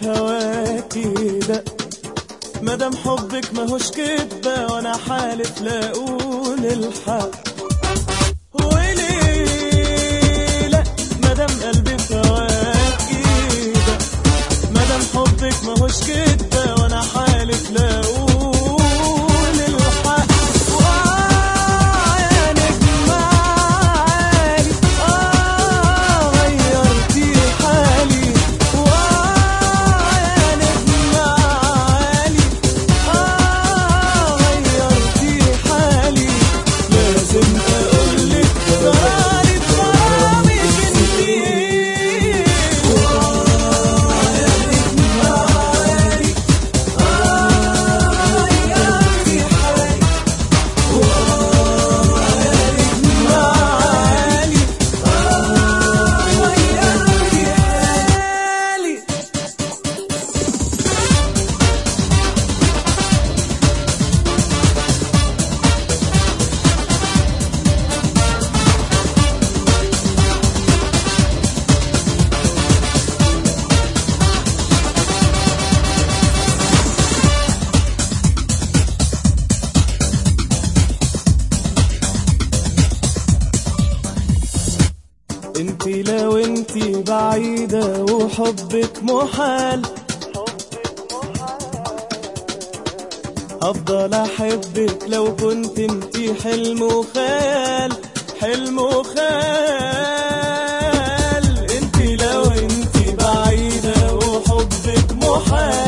في هواكي دق مادام حبك ماهوش كدبة وانا حالف لا اقول الحق وليه لا مادام قلبي في هواكي دق مادام حبك ماهوش كدبة وانا حالف لا اقول الحق وآه يا نجم عالي آه غيرتي حالي وآه يا نجم عالي آه غيرتي حالي لازم أقولك غالي غرامي بنتي وآه يا نجم عالي آه غيرتي حالي وآه يا نجم عالي آه غيرتي حالي انتي لو انتي بعيدة وحبك محال هفضل احبك لو كنت انتي حلم وخيال حلم وخيال انتي لو انتي بعيدة وحبك محال